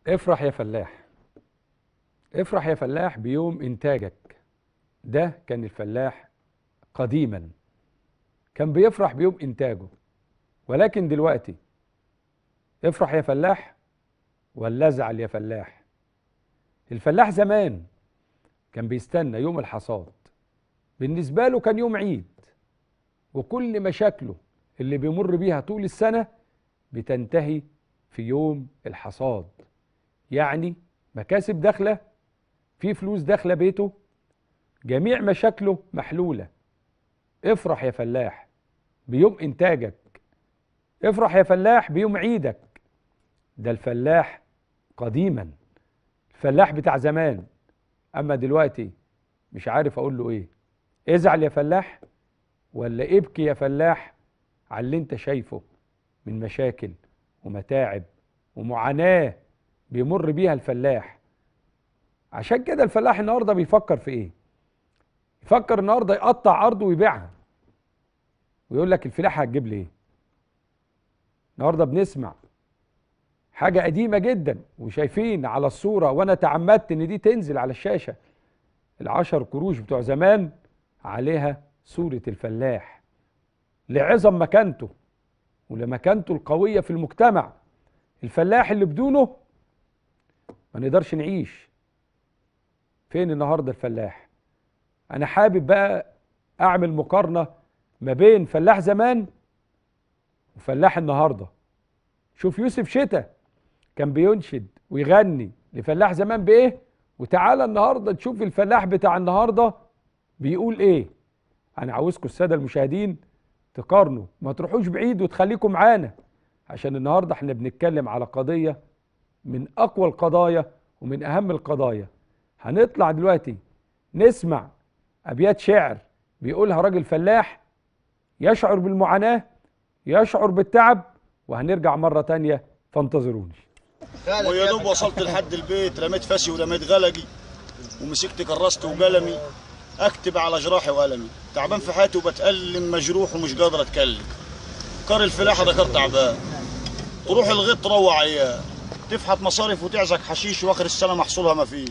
افرح يا فلاح افرح يا فلاح بيوم انتاجك ده كان الفلاح قديما كان بيفرح بيوم انتاجه ولكن دلوقتي افرح يا فلاح ولا ازعل يا فلاح الفلاح زمان كان بيستنى يوم الحصاد بالنسبة له كان يوم عيد وكل مشاكله اللي بيمر بيها طول السنة بتنتهي في يوم الحصاد يعني مكاسب داخلة في فلوس داخلة بيته جميع مشاكله محلولة افرح يا فلاح بيوم انتاجك افرح يا فلاح بيوم عيدك ده الفلاح قديما الفلاح بتاع زمان اما دلوقتي مش عارف اقول له ايه ازعل يا فلاح ولا ابكي يا فلاح على اللي انت شايفه من مشاكل ومتاعب ومعاناة بيمر بيها الفلاح عشان كده الفلاح النهارده بيفكر في ايه يفكر النهارده يقطع ارضه ويبيعها ويقول لك الفلاحه هتجيب لي ايه النهارده بنسمع حاجه قديمه جدا وشايفين على الصوره وانا تعمدت ان دي تنزل على الشاشه العشر قروش بتوع زمان عليها صوره الفلاح لعظم مكانته ولمكانته القويه في المجتمع الفلاح اللي بدونه ما نقدرش نعيش فين النهارده الفلاح انا حابب بقى اعمل مقارنه ما بين فلاح زمان وفلاح النهارده شوف يوسف شتا كان بينشد ويغني لفلاح زمان بايه وتعالى النهارده تشوف الفلاح بتاع النهارده بيقول ايه انا عاوزكم الساده المشاهدين تقارنوا ما تروحوش بعيد وتخليكم معانا عشان النهارده احنا بنتكلم على قضيه من اقوى القضايا ومن اهم القضايا هنطلع دلوقتي نسمع ابيات شعر بيقولها راجل فلاح يشعر بالمعاناه يشعر بالتعب وهنرجع مره تانية فانتظروني ويا دوب وصلت لحد البيت رميت فاسي ورميت غلقي ومسكت كراسته وقلمي اكتب على جراحي والمي تعبان في حياتي وبتألم مجروح ومش قادر اتكلم كار الفلاحه ده كار تعبان تروح الغيط تروع عيال تفحت مصارف وتعزك حشيش واخر السنه محصولها مفيش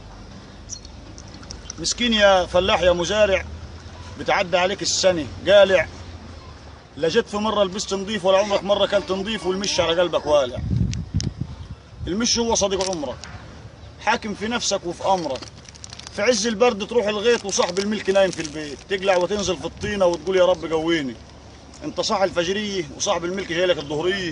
مسكين يا فلاح يا مزارع بتعدي عليك السنه قالع لا جيت في مره لبست نظيف ولا عمرك مره كلت نظيف والمش على قلبك والع المش هو صديق عمرك حاكم في نفسك وفي امرك في عز البرد تروح الغيط وصاحب الملك نايم في البيت تقلع وتنزل في الطينه وتقول يا رب قويني انت صاح الفجريه وصاحب الملك جاي لك الظهريه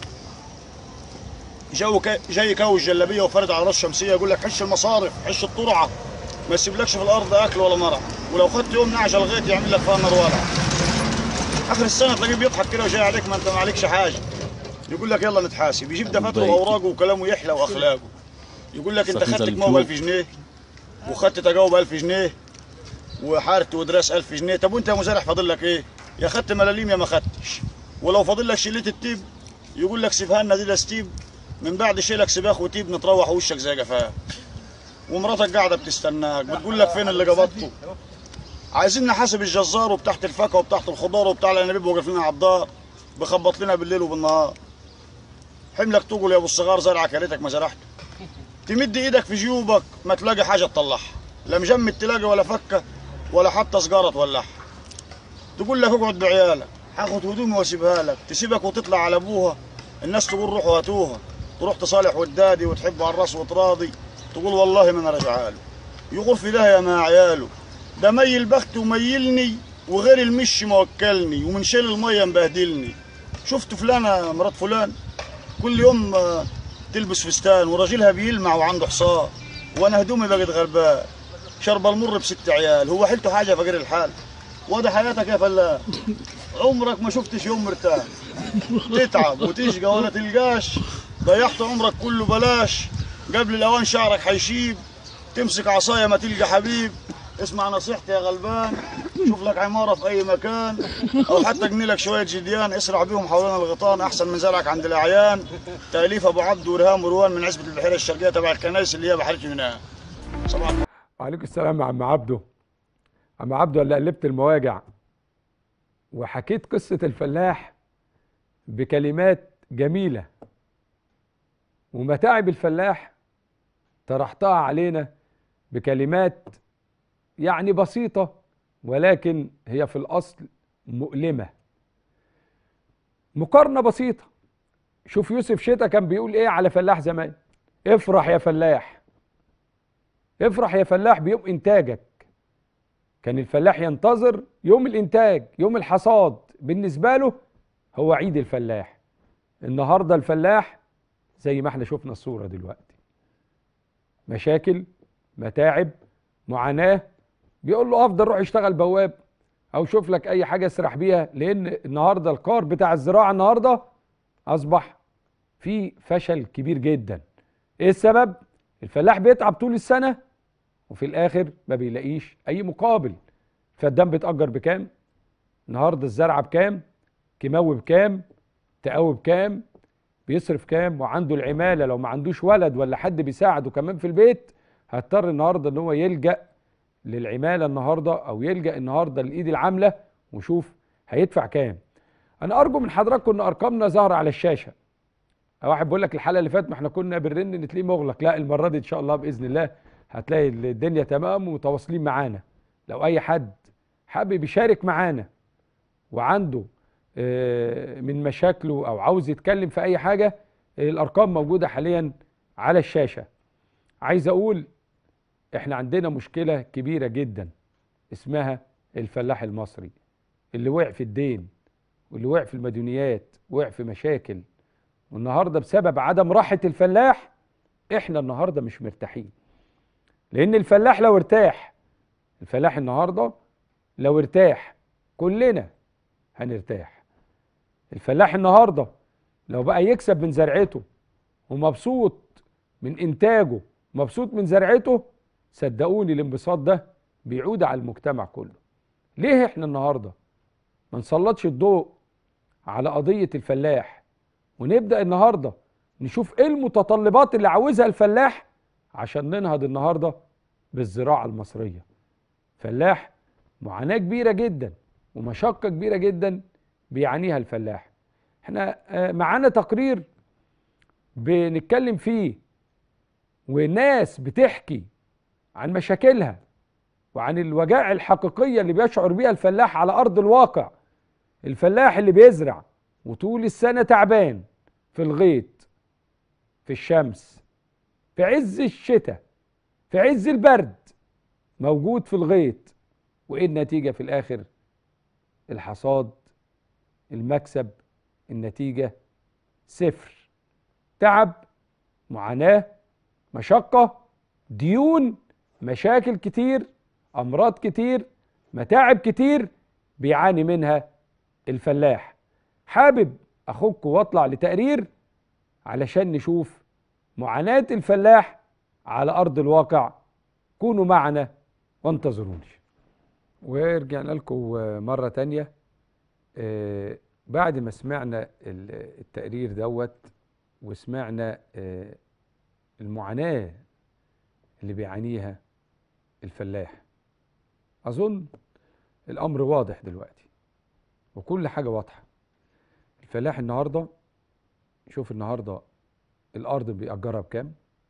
جو كا- جاي كوي الجلابيه وفرد على راس شمسيه يقول لك حش المصارف حش الطرعه ما يسيبلكش في الارض اكل ولا مرع ولو خدت يوم نعجه الغيط يعمل لك فيها نار ولع اخر السنه تلاقيه بيضحك كده وجاي عليك ما انت ما عليكش حاجه يقول لك يلا نتحاسب يجيب دفاتره واوراقه وكلامه يحلى واخلاقه يقول لك انت صحيح خدت زي كموه ب الفلوس. 1000 جنيه وخدت تجاوب 1000 جنيه وحارت ودراس 1000 جنيه طب وانت يا مزارع فاضل لك ايه؟ يا خدت ملاليم يا ما خدتش ولو فاضل لك شليت التيب يقول لك سيبها لنا دي ده ستيب من بعد شيلك سباخ وتيب نتروح وشك زي جفاك ومراتك قاعده بتستناك بتقول لك فين اللي قبضته عايزين نحاسب الجزار وبتاعت الفاكهه وبتاعت الخضار وبتاع الانابيب واقف لنا على الدار بخبط لنا بالليل وبالنهار حملك تقول يا ابو الصغار زرعك يا ريتك ما زرعته تمد ايدك في جيوبك ما تلاقي حاجه تطلعها لا مجمد تلاقي ولا فكه ولا حتى سجاره تولعها تقول لك اقعد بعيالك هاخد هدومي واسيبها لك تسيبك وتطلع على ابوها الناس تقول روحوا هاتوها تروح تصالح ودادي وتحبه على الراس وتراضي تقول والله ما انا راجعه له يغور في داهيه مع عياله ده ميل بختي وميلني وغير المش موكلني ومن شيل الميه مبهدلني شفت فلانه مرات فلان كل يوم آه، تلبس فستان وراجلها بيلمع وعنده حصان وانا هدومي بقت غربان شرب المر بست عيال هو حلته حاجه فقير الحال وده حياتك يا فلاح عمرك ما شفتش يوم مرتاح تتعب وتشقى ولا تلقاش ضيعت عمرك كله بلاش قبل الاوان شعرك حيشيب تمسك عصايه ما تلقى حبيب اسمع نصيحتي يا غلبان شوف لك عماره في اي مكان او حتى اجني لك شويه جديان اسرع بيهم حوالين الغيطان احسن من زرعك عند الاعيان تاليف ابو عبد ورهام وروان من عزبه البحيره الشرقيه تبع الكنائس اللي هي بحيره يونان صباح الخير. وعليكم السلام يا عم عبده عم عبده اللي قلبت المواجع وحكيت قصة الفلاح بكلمات جميلة ومتاعب الفلاح طرحتها علينا بكلمات يعني بسيطة ولكن هي في الأصل مؤلمة مقارنة بسيطة شوف يوسف شتا كان بيقول ايه على فلاح زمان افرح يا فلاح افرح يا فلاح بيوم انتاجك كان الفلاح ينتظر يوم الانتاج يوم الحصاد بالنسبة له هو عيد الفلاح النهاردة الفلاح زي ما احنا شفنا الصورة دلوقتي مشاكل متاعب معاناة بيقول له افضل روح اشتغل بواب او شوف لك اي حاجة اسرح بيها لان النهاردة القار بتاع الزراعة النهاردة اصبح في فشل كبير جدا ايه السبب الفلاح بيتعب طول السنة وفي الاخر ما بيلاقيش اي مقابل فالدم بيتأجر بكام النهاردة الزرعة بكام كيماوي بكام تقاوي بكام بيصرف كام وعنده العمالة لو ما عندوش ولد ولا حد بيساعده كمان في البيت هيضطر النهاردة ان هو يلجأ للعمالة النهاردة او يلجأ النهاردة للايد العاملة وشوف هيدفع كام انا ارجو من حضراتكم ان ارقامنا ظاهرة على الشاشة واحد بيقول لك الحلقة اللي فاتت ما احنا كنا بنرن نتلاقيه مغلق لا المرة دي ان شاء الله باذن الله هتلاقي الدنيا تمام ومتواصلين معانا لو اي حد حابب يشارك معانا وعنده آه، من مشاكله او عاوز يتكلم في اي حاجة آه، الارقام موجودة حاليا على الشاشة عايز اقول احنا عندنا مشكلة كبيرة جدا اسمها الفلاح المصري اللي وقع في الدين واللي وقع في المديونيات وقع في مشاكل والنهاردة بسبب عدم راحة الفلاح احنا النهاردة مش مرتاحين لان الفلاح لو ارتاح الفلاح النهاردة لو ارتاح كلنا هنرتاح الفلاح النهاردة لو بقى يكسب من زرعته ومبسوط من انتاجه مبسوط من زرعته صدقوني الانبساط ده بيعود على المجتمع كله ليه احنا النهارده ما نسلطش الضوء على قضية الفلاح ونبدأ النهارده نشوف ايه المتطلبات اللي عاوزها الفلاح عشان ننهض النهارده بالزراعة المصرية فلاح معاناة كبيرة جدا ومشقة كبيرة جدا بيعانيها الفلاح احنا آه، معانا تقرير بنتكلم فيه وناس بتحكي عن مشاكلها وعن الوجائع الحقيقية اللي بيشعر بيها الفلاح على أرض الواقع الفلاح اللي بيزرع وطول السنة تعبان في الغيط في الشمس في عز الشتاء في عز البرد موجود في الغيط وإيه النتيجة في الآخر الحصاد المكسب النتيجة صفر تعب معاناة مشقة ديون مشاكل كتير أمراض كتير متاعب كتير بيعاني منها الفلاح حابب أخوك واطلع لتقرير علشان نشوف معاناة الفلاح على أرض الواقع كونوا معنا وانتظروني ورجعنا لكم مرة تانية آه، بعد ما سمعنا ال- التقرير دوت وسمعنا آه، المعاناة اللي بيعانيها الفلاح أظن الأمر واضح دلوقتي وكل حاجة واضحة الفلاح النهاردة شوف النهاردة الأرض بيأجرها بكام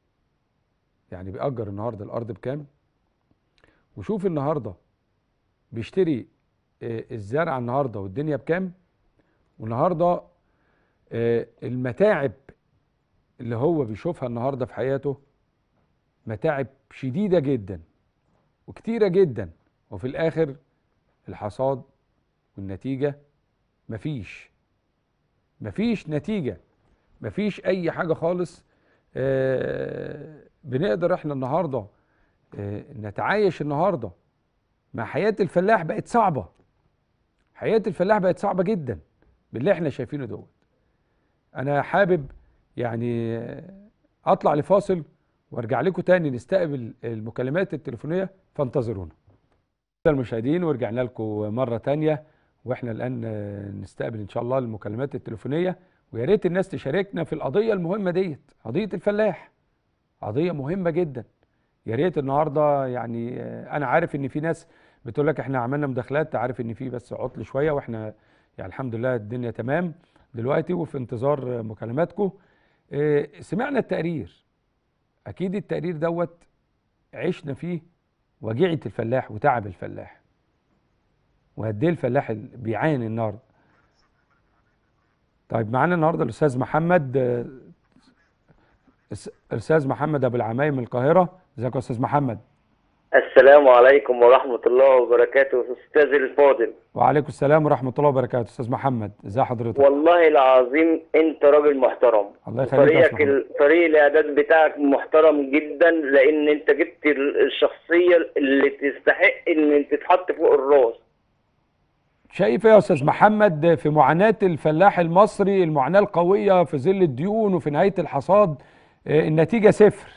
يعني بيأجر النهاردة الأرض بكام وشوف النهاردة بيشتري آه، الزرع النهاردة والدنيا بكام والنهاردة آه، المتاعب اللي هو بيشوفها النهاردة في حياته متاعب شديدة جدا وكتيرة جدا وفي الآخر الحصاد والنتيجة مفيش مفيش نتيجة مفيش أي حاجة خالص آه، بنقدر احنا النهاردة آه، نتعايش النهاردة مع حياة الفلاح بقت صعبة حياة الفلاح بقت صعبة جدا باللي احنا شايفينه دوت انا حابب يعني آه، اطلع لفاصل وارجع لكم تاني نستقبل المكالمات التليفونية فانتظرونا أعزائي المشاهدين ورجعنا لكم مرة تانية واحنا الآن آه، نستقبل إن شاء الله المكالمات التليفونية ويا ريت الناس تشاركنا في القضية المهمة ديت قضية الفلاح قضية مهمة جدا يا ريت النهارده يعني آه، أنا عارف إن في ناس بتقول لك احنا عملنا مداخلات عارف إن في بس عطل شوية واحنا يعني الحمد لله الدنيا تمام دلوقتي وفي انتظار آه، مكالماتكم آه، سمعنا التقرير اكيد التقرير دوت عشنا فيه وجيعة الفلاح وتعب الفلاح وقد ايه الفلاح اللي بيعاني النهارده طيب معانا النهارده الاستاذ محمد آه، الس- الاستاذ محمد ابو العمايم من القاهره ازيك يا استاذ محمد السلام عليكم ورحمة الله وبركاته أستاذ الفاضل وعليكم السلام ورحمه الله وبركاته استاذ محمد ازي حضرتك والله العظيم أنت راجل محترم الله يخليك يا طريقك أستاذ محمد. ال- طريق الإعداد بتاعك محترم جدا لأن أنت جبت ال- الشخصية اللي تستحق إن تتحط فوق الراس شايف ايه يا استاذ محمد في معاناة الفلاح المصري المعاناة القوية في ظل الديون وفي نهاية الحصاد آه، النتيجة صفر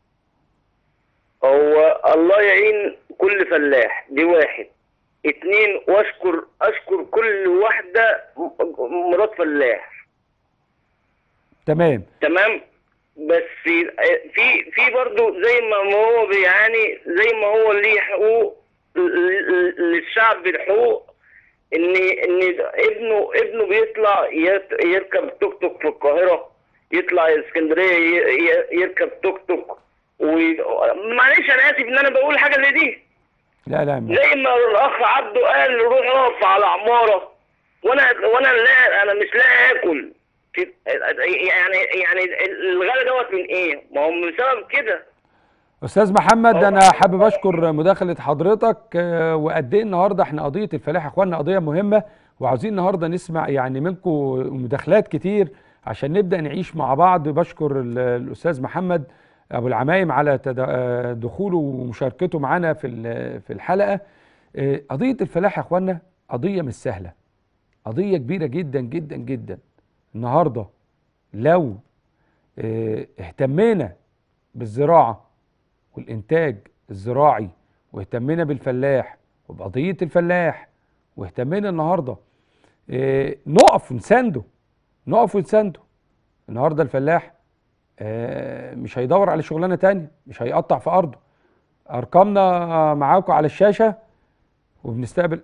هو الله يعين كل فلاح دي واحد اتنين واشكر اشكر كل واحدة م- مرات فلاح تمام تمام بس في في في برضه زي ما هو بيعاني زي ما هو ليه حقوق ل- ل- للشعب الحقوق ان ان ابنه ابنه بيطلع يت- يركب توك توك في القاهره يطلع اسكندريه ي- ي- يركب توك توك ومعلش انا اسف ان انا بقول حاجه زي دي لا لا ما. زي ما الاخ عبده قال روح اقف على عماره وانا وانا لا انا مش لاقي اكل في- يعني يعني الغلا دوت من ايه؟ ما هو بسبب كده استاذ محمد أه. انا حابب اشكر مداخلة حضرتك آه، وقد ايه النهارده احنا قضية الفلاح يا اخوانا قضية مهمة وعاوزين النهارده نسمع يعني منكم مداخلات كتير عشان نبدأ نعيش مع بعض بشكر ال- الاستاذ محمد ابو العمايم على تد- آه، دخوله ومشاركته معانا في ال- في الحلقة آه، قضية الفلاح يا اخوانا قضية مش سهلة قضية كبيرة جدا جدا جدا النهارده لو آه، اهتمينا بالزراعة والإنتاج الزراعي واهتمينا بالفلاح وبقضية الفلاح واهتمينا النهاردة آه، نقف ونسانده نقف ونسانده النهاردة الفلاح آه، مش هيدور على شغلانة تانية مش هيقطع في أرضه أرقامنا معاكم على الشاشة وبنستقبل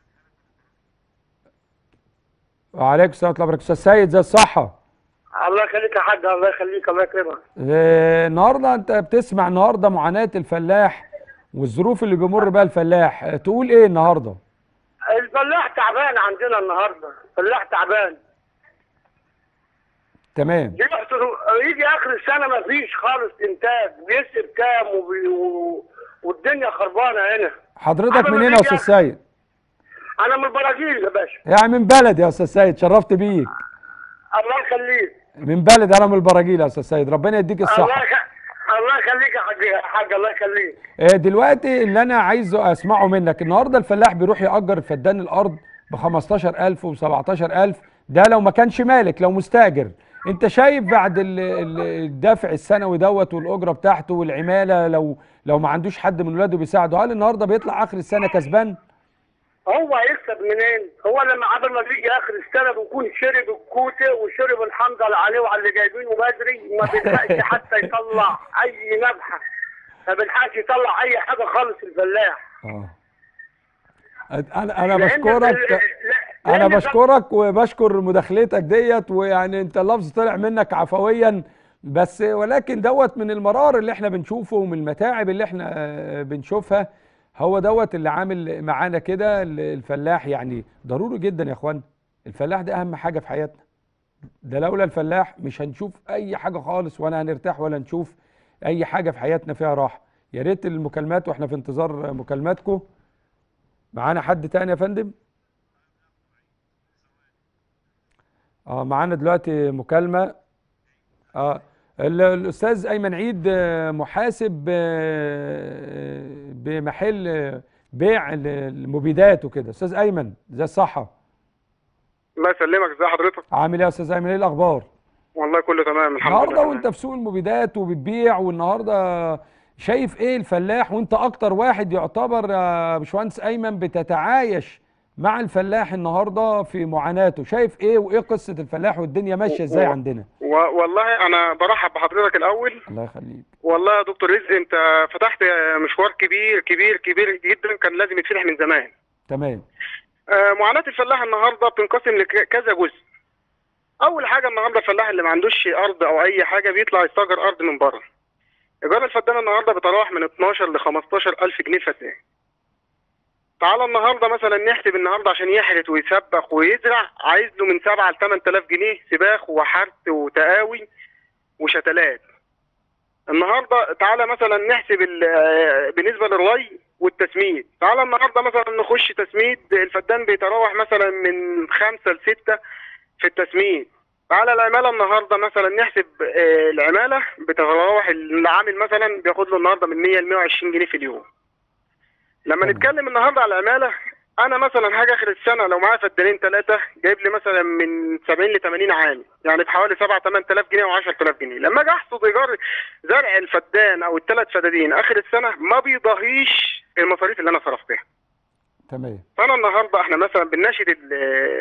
وعليكم السلام ورحمة الله وبركاته أستاذ سيد زي الصحة الله يخليك يا حاج الله يخليك الله يكرمك آه، النهارده انت بتسمع النهارده معاناة الفلاح والظروف اللي بيمر بها الفلاح آه، تقول ايه النهارده الفلاح تعبان عندنا النهارده الفلاح تعبان تمام بيحصل يجي اخر السنه ما فيش خالص انتاج بيسقي كام وبي... و... والدنيا خربانه هنا حضرتك عملوا منين إيه يا يا استاذ أخي؟ سيد انا من البراجيل يا باشا يعني من بلد يا استاذ سيد شرفت بيك الله يخليك من بلد انا من البراجيل يا استاذ سيد ربنا يديك الله الصحه يخ... الله يخليك يا حاج يا حاج الله يخليك آه، دلوقتي اللي انا عايزه اسمعه منك النهارده الفلاح بيروح يأجر فدان الارض ب 15000 و 17000 ده لو ما كانش مالك لو مستاجر انت شايف بعد ال- ال- الدافع السنوي دوت والاجره بتاعته والعماله لو لو ما عندوش حد من ولاده بيساعده هل النهارده بيطلع اخر السنه كسبان هو هيكسب منين؟ هو لما قبل ما بيجي اخر السنه بيكون شرب الكوته وشرب الحنظل عليه وعلى اللي جايبينه بدري وما بيلحقش حتى يطلع اي نبحه ما بيلحقش يطلع اي حاجه خالص الفلاح اه انا انا لأن بشكرك ال- لا- انا لأن بشكرك وبشكر مداخلتك ديت ويعني انت اللفظ طلع منك عفويا بس ولكن دوت من المرار اللي احنا بنشوفه ومن المتاعب اللي احنا آه، بنشوفها هو دوت اللي عامل معانا كده ال- الفلاح يعني ضروري جدا يا اخوان الفلاح ده اهم حاجة في حياتنا ده لولا الفلاح مش هنشوف اي حاجة خالص ولا هنرتاح ولا نشوف اي حاجة في حياتنا فيها راحة يا ريت المكالمات واحنا في انتظار مكالماتكم معانا حد تاني يا فندم اه معانا دلوقتي مكالمة اه ال- الأستاذ أيمن عيد آه، محاسب آه، بمحل آه، بيع ال- المبيدات وكده أستاذ أيمن زي الصحة الله يسلمك ازي حضرتك عامل إيه يا أستاذ أيمن إيه الأخبار؟ والله كله تمام الحمد النهارده لله وأنت في سوق المبيدات وبتبيع والنهارده شايف إيه الفلاح وأنت أكتر واحد يعتبر يا باشمهندس أيمن بتتعايش مع الفلاح النهارده في معاناته شايف إيه وإيه قصة الفلاح والدنيا ماشية إزاي و- عندنا؟ و... والله انا برحب بحضرتك الاول الله يخليك والله يا دكتور رزق انت فتحت مشوار كبير كبير كبير جدا كان لازم يتفتح من زمان تمام آه، معاناة الفلاح النهارده بتنقسم لكذا جزء اول حاجه النهارده الفلاح اللي ما عندوش ارض او اي حاجه بيطلع يستاجر ارض من بره ايجار الفدان النهارده بيتراوح من 12 ل 15 الف جنيه فدان تعالى النهارده مثلا نحسب النهارده عشان يحرث ويسبخ ويزرع عايز له من 7 ل 8000 جنيه سباخ وحرث وتقاوي وشتلات النهارده تعالى مثلا نحسب ال- آه، بالنسبه للري والتسميد تعالى النهارده مثلا نخش تسميد الفدان بيتراوح مثلا من خمسة لستة في التسميد تعالى العمالة النهارده مثلا نحسب آه، العمالة بتتراوح العامل مثلا بياخد له النهارده من 100 ل 120 جنيه في اليوم لما تمام. نتكلم النهارده على العمالة انا مثلا هاجي اخر السنه لو معايا فدانين ثلاثه جايب لي مثلا من 70 ل 80 عامل يعني بحوالي 7 8000 جنيه او 10000 جنيه لما اجي احصد ايجار زرع الفدان او الثلاث فدادين اخر السنه ما بيضاهيش المصاريف اللي انا صرفتها تمام فانا النهارده احنا مثلا بنناشد ال-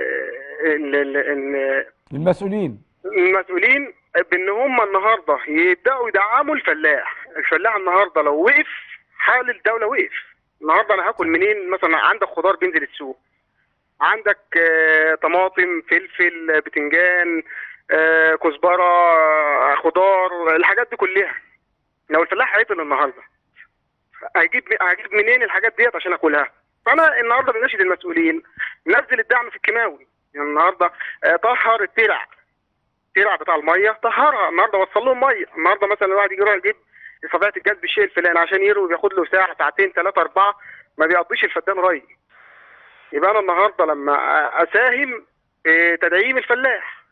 ال- ال- ال- المسؤولين المسؤولين بان هم النهارده يبداوا يدعموا الفلاح الفلاح النهارده لو وقف حال الدوله وقف النهارده انا هاكل منين مثلا عندك خضار بينزل السوق عندك آه، طماطم فلفل بتنجان آه، كزبره آه، خضار الحاجات دي كلها لو الفلاح عطل النهارده هيجيب هجيب منين الحاجات ديت عشان اكلها فانا النهارده بناشد المسؤولين نزل الدعم في الكيماوي يعني النهارده آه، طهر الترع الترع بتاع الميه طهرها النهارده وصل لهم ميه النهارده مثلا الواحد يجي يروح يجيب صفيحه الجاز بالشيء الفلاني عشان يروي بياخد له ساعه ساعتين ثلاثه اربعه ما بيقضيش الفدان ري يبقى انا النهارده لما اساهم في تدعيم الفلاح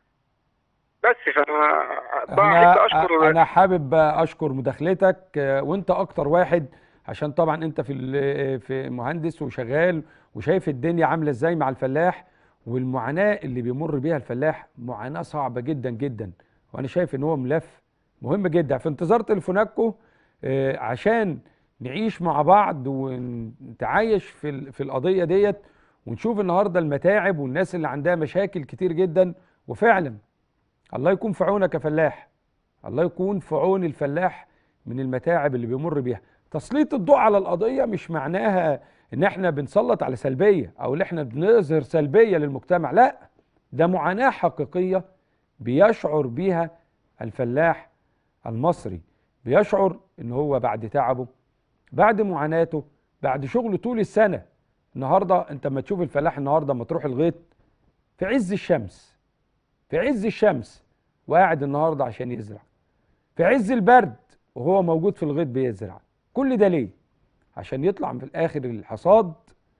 بس فانا بحب انا اشكر انا حابب اشكر مداخلتك آه، وانت اكتر واحد عشان طبعا انت في ال- في مهندس وشغال وشايف الدنيا عامله ازاي مع الفلاح والمعاناه اللي بيمر بيها الفلاح معاناه صعبه جدا جدا وانا شايف ان هو ملف مهم جدا في انتظار تليفوناتكم آه، عشان نعيش مع بعض ونتعايش في ال- في القضيه ديت ونشوف النهارده المتاعب والناس اللي عندها مشاكل كتير جدا وفعلا الله يكون في عونك يا فلاح الله يكون في عون الفلاح من المتاعب اللي بيمر بيها تسليط الضوء على القضية مش معناها ان احنا بنسلط على سلبية او ان احنا بنظهر سلبية للمجتمع لا ده معاناة حقيقية بيشعر بيها الفلاح المصري بيشعر ان هو بعد تعبه بعد معاناته بعد شغله طول السنة النهاردة انت ما تشوف الفلاح النهاردة ما تروح الغيط في عز الشمس في عز الشمس وقاعد النهارده عشان يزرع في عز البرد وهو موجود في الغيط بيزرع كل ده ليه عشان يطلع في الاخر الحصاد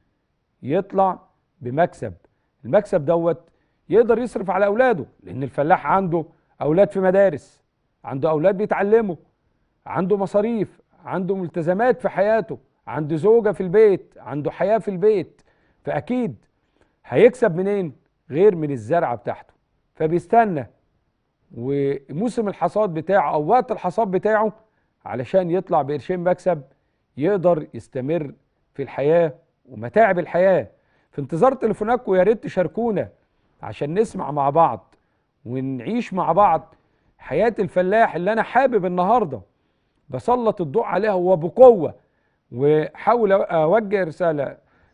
يطلع بمكسب المكسب دوت يقدر يصرف على اولاده لان الفلاح عنده اولاد في مدارس عنده اولاد بيتعلموا عنده مصاريف عنده ملتزمات في حياته عنده زوجة في البيت عنده حياة في البيت فأكيد هيكسب منين غير من الزرعة بتاعته فبيستنى وموسم الحصاد بتاعه او وقت الحصاد بتاعه علشان يطلع بقرشين مكسب يقدر يستمر في الحياه ومتاعب الحياه في انتظار تليفوناتكم يا ريت تشاركونا عشان نسمع مع بعض ونعيش مع بعض حياه الفلاح اللي انا حابب النهارده بسلط الضوء عليها وبقوه وحاول اوجه رساله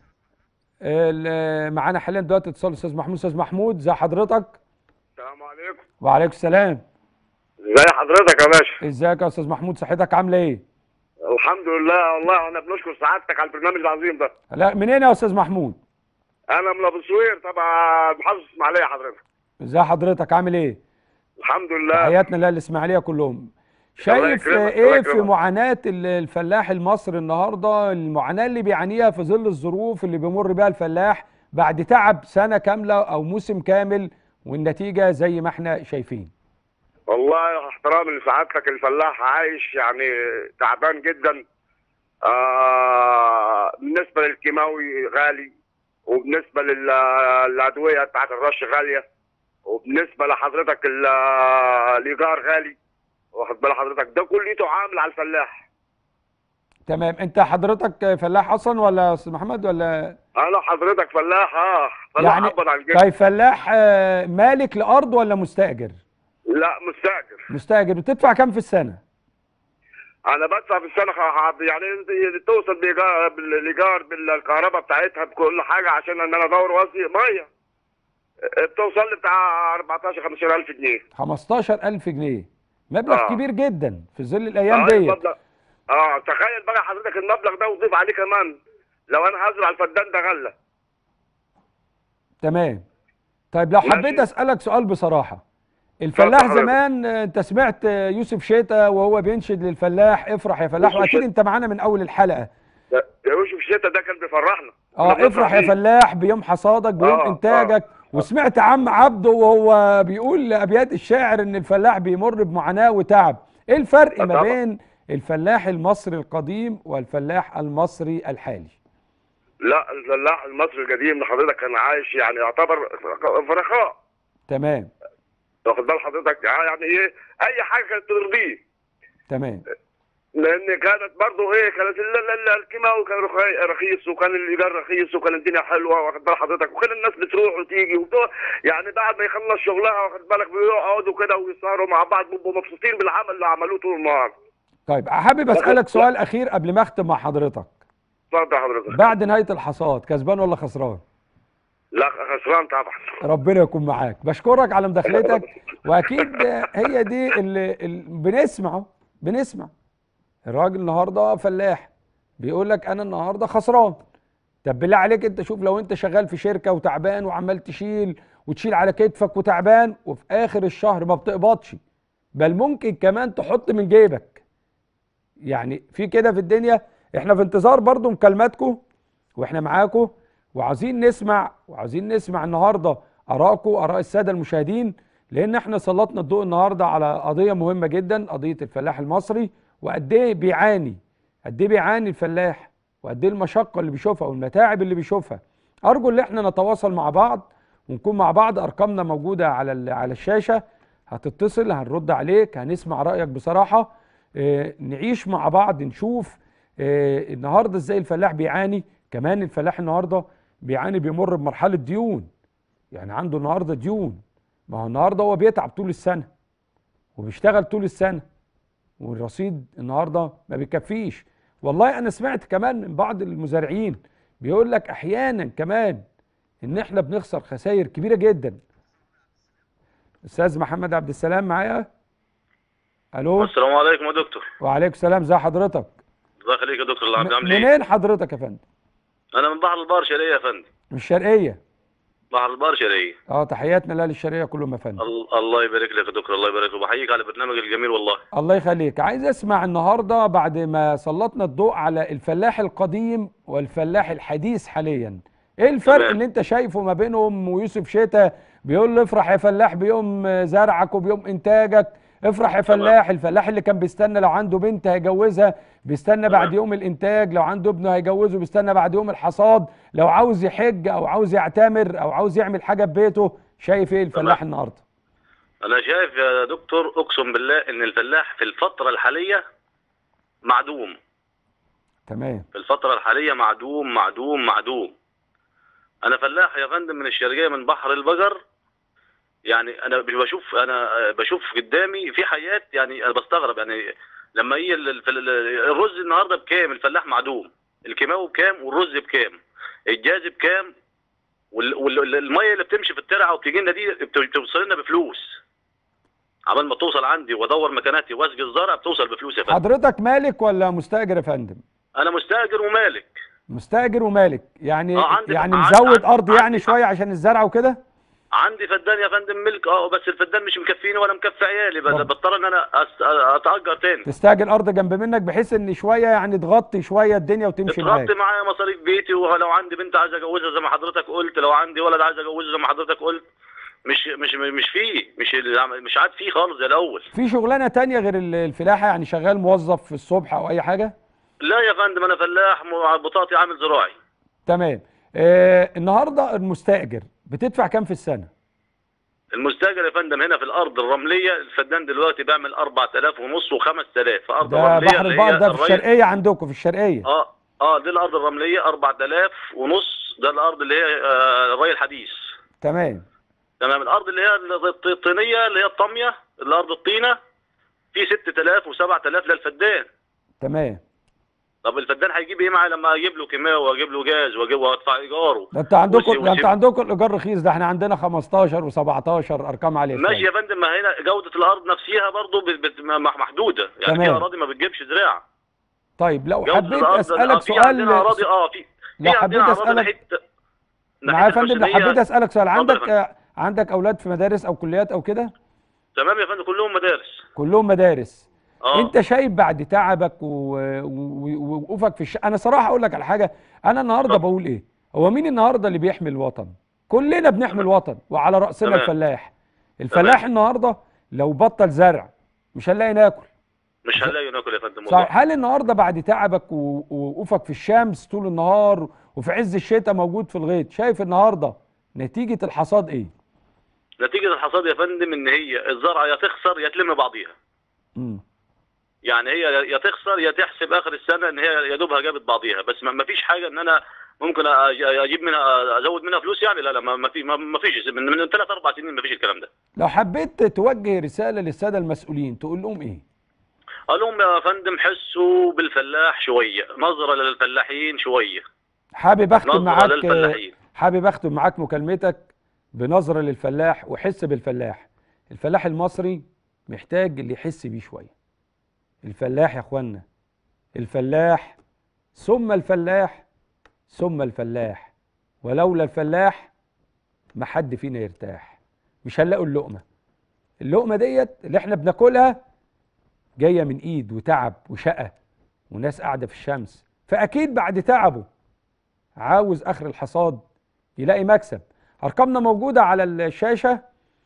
ال- معانا حاليا دلوقتي اتصال استاذ محمود استاذ محمود زي حضرتك السلام عليكم وعليكم السلام ازي حضرتك يا باشا ازيك يا استاذ محمود صحتك عامله ايه الحمد لله والله انا بنشكر سعادتك على البرنامج العظيم ده لا منين يا استاذ محمود انا من ابو سوير تبع محافظه اسماعيليه حضرتك ازي حضرتك عامل ايه الحمد لله تحياتنا للاسماعيليه كلهم شايف يكرمك، ايه الله في يكرمك. معاناه ال- الفلاح المصري النهارده المعاناه اللي بيعانيها في ظل الظروف اللي بيمر بيها الفلاح بعد تعب سنه كامله او موسم كامل والنتيجه زي ما احنا شايفين والله احترامي لسعادتك الفلاح عايش يعني تعبان جدا آه بالنسبه للكيماوي غالي وبالنسبه لل- للادويه بتاعت الرش غاليه وبالنسبه لحضرتك ال- الايجار غالي واخد بال حضرتك ده كليته عامل على الفلاح تمام انت حضرتك فلاح اصلا ولا يا استاذ محمد ولا انا حضرتك فلاح اه فلاح يعني عبد على الجد طيب فلاح آه، مالك لارض ولا مستاجر لا مستاجر مستاجر بتدفع كام في السنه انا بدفع في السنه خ- يعني توصل بإيجار- بالايجار بالكهرباء بتاعتها بكل حاجه عشان ان انا ادور واسقي ميه بتوصل لي بتاع 14 15000 جنيه 15000 جنيه مبلغ آه. كبير جدا في ظل الايام اه ديت المبلغ اه تخيل بقى حضرتك المبلغ ده وضيف عليه كمان لو انا هزرع الفدان ده غله تمام طيب لو ماشي. حبيت اسالك سؤال بصراحه الفلاح اتفضل حضرتك. زمان آه، انت سمعت آه، يوسف شيتا وهو بينشد للفلاح افرح يا فلاح يوسف واكيد شيتا. انت معانا من اول الحلقه ده- يا يوسف شتا ده كان بيفرحنا كنا اه بنفرح افرح يا بيه. فلاح بيوم حصادك بيوم آه، انتاجك وسمعت عم عبده وهو بيقول ابيات الشاعر ان الفلاح بيمر بمعاناه وتعب ايه الفرق آه، ما طبعا. بين الفلاح المصري القديم والفلاح المصري الحالي لا الفلاح المصري القديم اللي حضرتك كان عايش يعني يعتبر في رخاء تمام واخد بال حضرتك يعني ايه اي حاجه كانت ترضيه تمام لان كانت برضه ايه كانت ال- ال- ال- الكيماوي كان رخي- رخيص وكان الايجار رخيص وكان الدنيا حلوه واخد بال حضرتك وكان الناس بتروح وتيجي وبتوع يعني بعد ما يخلص شغلها واخد بالك بيقعدوا كده ويسهروا مع بعض بيبقوا مبسوطين بالعمل اللي عملوه طول النهار طيب حابب اسالك سؤال اخير قبل ما اختم مع حضرتك اتفضل حضرتك بعد نهايه الحصاد كسبان ولا خسران لا خسران طبعا ربنا يكون معاك بشكرك على مداخلتك واكيد هي دي اللي, اللي بنسمعه بنسمع الراجل النهارده فلاح بيقول لك انا النهارده خسران طب بالله عليك انت شوف لو انت شغال في شركه وتعبان وعمال تشيل وتشيل على كتفك وتعبان وفي اخر الشهر ما بتقبضش بل ممكن كمان تحط من جيبك يعني في كده في الدنيا احنا في انتظار برضو مكالماتكم واحنا معاكم وعايزين نسمع وعايزين نسمع النهارده ارائكم اراء الساده المشاهدين لان احنا سلطنا الضوء النهارده على قضيه مهمه جدا قضيه الفلاح المصري وقد ايه بيعاني قد ايه بيعاني الفلاح وقد ايه المشقه اللي بيشوفها والمتاعب اللي بيشوفها ارجو ان احنا نتواصل مع بعض ونكون مع بعض ارقامنا موجوده على ال- على الشاشه هتتصل هنرد عليك هنسمع رايك بصراحه اه نعيش مع بعض نشوف اه النهارده ازاي الفلاح بيعاني كمان الفلاح النهارده بيعاني بيمر بمرحله ديون يعني عنده النهارده ديون ما هو النهارده هو بيتعب طول السنه وبيشتغل طول السنه والرصيد النهارده ما بيكفيش والله انا سمعت كمان من بعض المزارعين بيقول لك احيانا كمان ان احنا بنخسر خسائر كبيره جدا استاذ محمد عبد السلام معايا الو السلام عليكم يا دكتور وعليكم السلام ازي حضرتك الله يخليك يا دكتور الله عامل م- ايه؟ منين حضرتك يا فندم انا من بحر البار شرقيه يا فندم من الشرقيه بحر البار شرقيه اه تحياتنا لاهل الشرقيه كلهم يا فندم ال- الله يبارك لك يا دكتور الله يبارك لك وبحييك على البرنامج الجميل والله الله يخليك عايز اسمع النهارده بعد ما سلطنا الضوء على الفلاح القديم والفلاح الحديث حاليا ايه الفرق تمام. اللي انت شايفه ما بينهم ويوسف شتا بيقول له افرح يا فلاح بيوم زرعك وبيوم انتاجك افرح يا تمام. فلاح الفلاح اللي كان بيستنى لو عنده بنت هيجوزها بيستنى بعد تمام. يوم الانتاج لو عنده ابنه هيجوزه بيستنى بعد يوم الحصاد لو عاوز يحج او عاوز يعتمر او عاوز يعمل حاجه في بيته شايف ايه الفلاح تمام. النهارده انا شايف يا دكتور اقسم بالله ان الفلاح في الفتره الحاليه معدوم تمام في الفتره الحاليه معدوم معدوم معدوم انا فلاح يا فندم من الشرقيه من بحر البقر يعني انا بشوف انا بشوف قدامي في حياه يعني انا بستغرب يعني لما هي ال- الف- ال- الرز النهارده بكام الفلاح معدوم الكيماوي بكام والرز بكام الجاز بكام والميه اللي بتمشي في الترعه وبتيجي لنا دي بت- بتوصل لنا بفلوس عبال ما توصل عندي وادور مكاناتي واسقي الزرع بتوصل بفلوس يا فندم حضرتك مالك ولا مستاجر يا فندم انا مستاجر ومالك مستاجر ومالك يعني آه، عندي- يعني عندي- مزود عندي- ارض يعني عندي- شويه عشان الزرع وكده عندي فدان يا فندم ملك اه بس الفدان مش مكفيني ولا مكفي عيالي بس طب. بضطر ان انا أس- اتاجر تاني تستاجر ارض جنب منك بحيث ان شويه يعني تغطي شويه الدنيا وتمشي معاك اتغطي معايا مصاريف بيتي ولو عندي بنت عايز اجوزها زي ما حضرتك قلت لو عندي ولد عايز اجوزه زي ما حضرتك قلت مش مش مش فيه مش مش عاد فيه خالص زي الاول في شغلانه تانية غير ال- الفلاحه يعني شغال موظف في الصبح او اي حاجه لا يا فندم انا فلاح م- بطاطي عامل زراعي تمام آه النهارده المستاجر بتدفع كام في السنه المستاجر يا فندم هنا في الارض الرمليه الفدان دلوقتي بيعمل 4000 ونص و5000 في ارض ده رمليه بحر اللي هي البحر ده في الري- الشرقيه عندكم في الشرقيه اه اه دي الارض الرمليه 4000 ونص ده الارض اللي هي آه الري الحديث تمام تمام الارض اللي هي الط- الطينيه اللي هي الطاميه الارض الطينه في 6000 و7000 للفدان تمام طب الفدان هيجيب ايه معاه لما اجيب له كيماوي واجيب له جاز واجيب وادفع ايجاره ده انت عندكم وسي- ده انت وسي- عندكم الايجار رخيص ده احنا عندنا 15 و17 ارقام عاليه ماشي شويه يا فندم ما هنا جوده الارض نفسها برضه بت- بت- م- محدوده يعني تمام. في اراضي ما بتجيبش زراعه طيب لو جوده حبيت الارض اسالك آه، في سؤال عندنا اراضي اه في لو في حبيت عندنا أراضي اسالك ناحية- معايا يا ناحية فندم لو الحسينية. حبيت اسالك سؤال اتفضل يا عندك فندم. آه، عندك اولاد في مدارس او كليات او كده تمام يا فندم كلهم مدارس كلهم مدارس اه انت شايف بعد تعبك و- و- ووقوفك في الش... انا صراحه اقول لك على حاجه انا النهارده اتفضل. بقول ايه هو مين النهارده اللي بيحمي الوطن كلنا بنحمي الوطن وعلى راسنا تمام. الفلاح الفلاح النهارده لو بطل زرع مش هنلاقي ناكل مش هنلاقي ناكل يا فندم والله صحيح هل النهارده بعد تعبك و- ووقوفك في الشمس طول النهار وفي عز الشتاء موجود في الغيط شايف النهارده نتيجه الحصاد ايه نتيجه الحصاد يا فندم ان هي الزرعه يا تخسر يا تلم بعضيها مم. يعني هي يا تخسر يا تحسب اخر السنه ان هي يا دوبها جابت بعضيها بس ما ما فيش حاجه ان انا ممكن أج- اجيب منها ازود منها فلوس يعني لا لا ما ما في ما ما فيش من من ثلاث اربع سنين ما فيش الكلام ده لو حبيت توجه رساله للساده المسؤولين تقول لهم ايه قال لهم يا فندم حسوا بالفلاح شويه نظره للفلاحين شويه حابب اختم نظره معاك للفلاحين حابب اختم معاك مكالمتك بنظره للفلاح وحس بالفلاح الفلاح المصري محتاج اللي يحس بيه شويه الفلاح يا اخوانا الفلاح ثم الفلاح ثم الفلاح ولولا الفلاح ما حد فينا يرتاح مش هنلاقوا اللقمه اللقمه ديت اللي احنا بناكلها جايه من ايد وتعب وشقه وناس قاعده في الشمس فاكيد بعد تعبه عاوز اخر الحصاد يلاقي مكسب ارقامنا موجوده على الشاشه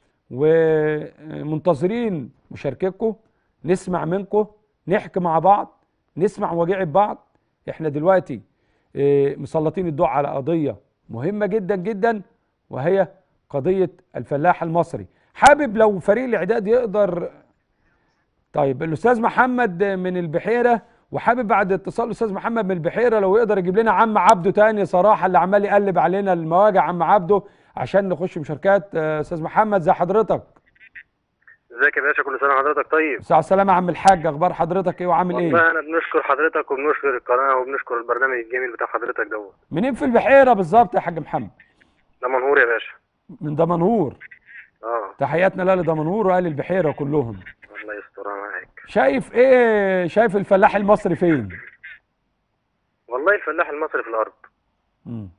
ومنتظرين مشاركتكم نسمع منكم نحكي مع بعض نسمع وجيعة بعض احنا دلوقتي آه، مسلطين الضوء على قضيه مهمه جدا جدا وهي قضيه الفلاح المصري حابب لو فريق الاعداد يقدر طيب الاستاذ محمد من البحيره وحابب بعد اتصال الاستاذ محمد من البحيره لو يقدر يجيب لنا عم عبده تاني صراحه اللي عمال يقلب علينا المواجع عم عبده عشان نخش مشاركات آه، استاذ محمد زي حضرتك ازيك يا باشا كل سنه وحضرتك طيب مساء السلامه يا عم الحاج اخبار حضرتك ايه وعامل ايه والله انا بنشكر حضرتك وبنشكر القناه وبنشكر البرنامج الجميل بتاع حضرتك دوت منين في البحيره بالظبط يا حاج محمد ده منهور يا باشا من دمنهور اه تحياتنا لاهل دمنهور واهل البحيره كلهم الله يسترها معاك شايف ايه شايف الفلاح المصري فين والله الفلاح المصري في الارض مم.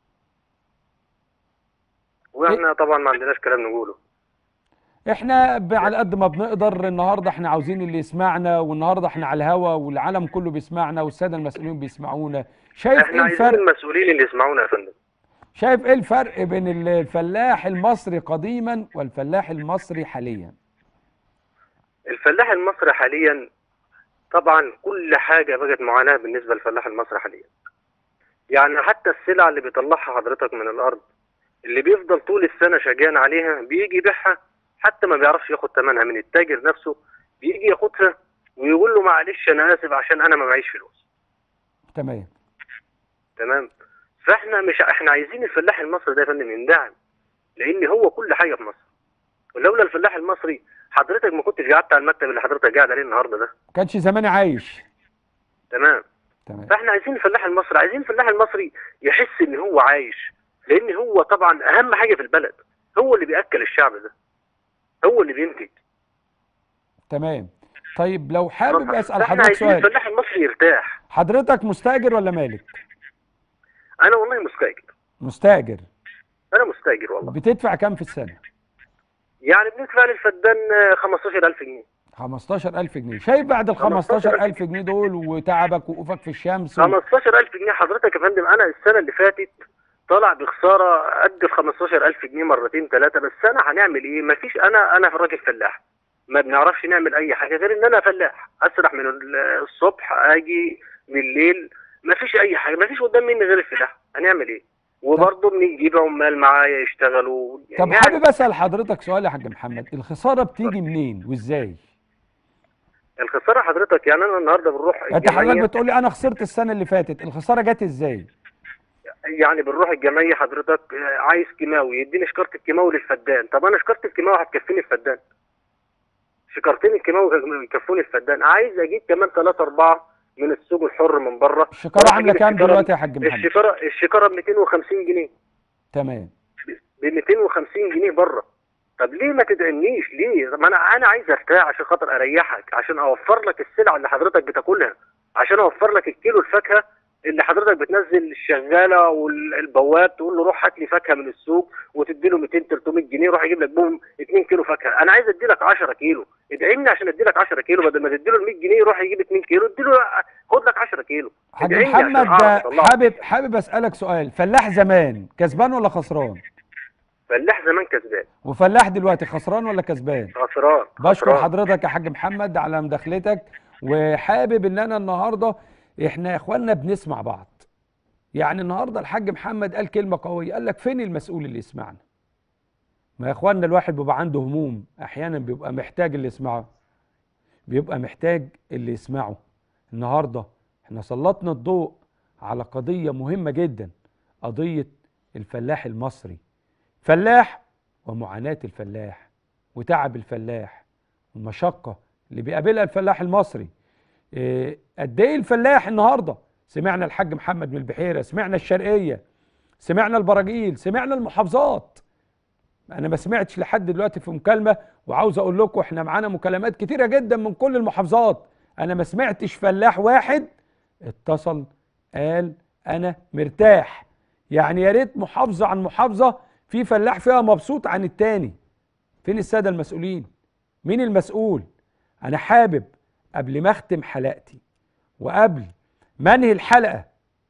واحنا طبعا ما عندناش كلام نقوله احنا ب- على قد ما بنقدر النهارده احنا عاوزين اللي يسمعنا والنهارده احنا على الهوا والعالم كله بيسمعنا والساده المسؤولين بيسمعونا شايف احنا ايه عايزين الفرق المسؤولين اللي يسمعونا يا فندم شايف ايه الفرق بين ال- الفلاح المصري قديما والفلاح المصري حاليا الفلاح المصري حاليا طبعا كل حاجه بقت معاناه بالنسبه للفلاح المصري حاليا يعني حتى السلع اللي بيطلعها حضرتك من الارض اللي بيفضل طول السنه شجان عليها بيجي يبيعها حتى ما بيعرفش ياخد ثمنها من التاجر نفسه بيجي ياخدها ويقول له معلش انا اسف عشان انا ما معيش فلوس تمام تمام فاحنا مش احنا عايزين الفلاح المصري ده يا فندم يندعم لان هو كل حاجه في مصر ولولا الفلاح المصري حضرتك ما كنتش قعدت على المكتب اللي حضرتك قاعد عليه النهارده ده ما كانش زماني عايش تمام تمام فاحنا عايزين الفلاح المصري عايزين الفلاح المصري يحس ان هو عايش لان هو طبعا اهم حاجه في البلد هو اللي بياكل الشعب ده هو اللي بينتج تمام طيب لو حابب اسال فاحنا حضرتك عايزين سؤال الفلاح المصري يرتاح حضرتك مستاجر ولا مالك انا والله مستاجر مستاجر انا مستاجر والله بتدفع كام في السنه يعني بندفع للفدان آه، 15000 جنيه 15000 جنيه شايف بعد ال 15000 جنيه دول وتعبك وقوفك في الشمس و... 15000 جنيه حضرتك يا فندم انا السنه اللي فاتت طلع بخساره قد ال 15000 جنيه مرتين ثلاثه بس انا هنعمل ايه مفيش انا انا راجل فلاح ما بنعرفش نعمل اي حاجه غير ان انا فلاح اسرح من ال- الصبح اجي بالليل مفيش اي حاجه مفيش قدام مني غير الفلاح هنعمل ايه وبرضه بنجيب عمال معايا يشتغلوا طب يعني حابب اسال حضرتك سؤال يا حاج محمد الخساره بتيجي منين وازاي الخساره حضرتك يعني انا النهارده بنروح انت حضرتك الجمعية- بتقول لي انا خسرت السنه اللي فاتت الخساره جت ازاي يعني بنروح الجمعيه حضرتك آه، عايز كيماوي يديني شكاره الكيماوي للفدان طب انا شكاره الكيماوي هتكفيني الفدان شكارتين الكيماوي يكفوني الفدان عايز اجيب كمان ثلاثة أربعة من السوق الحر من بره الشكاره أروح عامله أجيب كام الشكارة- دلوقتي يا حاج محمد الشكاره الشكاره ب 250 جنيه تمام ب 250 جنيه بره طب ليه ما تدعمنيش ليه طب ما انا انا عايز ارتاح عشان خاطر اريحك عشان اوفر لك السلع اللي حضرتك بتاكلها عشان اوفر لك الكيلو الفاكهه اللي حضرتك بتنزل الشغاله والبواب تقول له روح هات لي فاكهه من السوق وتدي له 200 300 جنيه يروح يجيب لك بهم 2 كيلو فاكهه انا عايز ادي لك 10 كيلو ادعمني عشان ادي لك 10 كيلو بدل ما تدي له ال 100 جنيه يروح يجيب 2 كيلو ادي له خد لك 10 كيلو حاج ادعمني عشان محمد أعرف أطلعك. حابب حابب اسالك سؤال فلاح زمان كسبان ولا خسران فلاح زمان كسبان وفلاح دلوقتي خسران ولا كسبان خسران بشكر خسران. حضرتك يا حاج محمد على مداخلتك وحابب ان انا النهارده احنا يا اخوانا بنسمع بعض يعني النهارده الحاج محمد قال كلمه قويه قال لك فين المسؤول اللي يسمعنا ما يا اخوانا الواحد بيبقى عنده هموم احيانا بيبقى محتاج اللي يسمعه بيبقى محتاج اللي يسمعه النهارده احنا سلطنا الضوء على قضيه مهمه جدا قضيه الفلاح المصري فلاح ومعاناه الفلاح وتعب الفلاح والمشقه اللي بيقابلها الفلاح المصري إيه، قد ايه الفلاح النهارده سمعنا الحاج محمد من البحيره سمعنا الشرقيه سمعنا البراجيل سمعنا المحافظات انا ما سمعتش لحد دلوقتي في مكالمه وعاوز اقول لكم احنا معانا مكالمات كتيره جدا من كل المحافظات انا ما سمعتش فلاح واحد اتصل قال انا مرتاح يعني يا ريت محافظه عن محافظه في فلاح فيها مبسوط عن التاني فين الساده المسؤولين مين المسؤول انا حابب قبل ما اختم حلقتي وقبل ما انهي الحلقه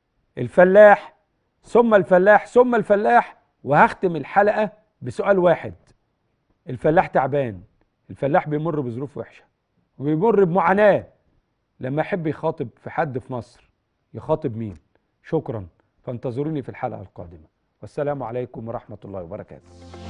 الفلاح ثم الفلاح ثم الفلاح وهختم الحلقه بسؤال واحد الفلاح تعبان الفلاح بيمر بظروف وحشه وبيمر بمعاناه لما يحب يخاطب في حد في مصر يخاطب مين شكرا فانتظروني في الحلقه القادمه والسلام عليكم ورحمه الله وبركاته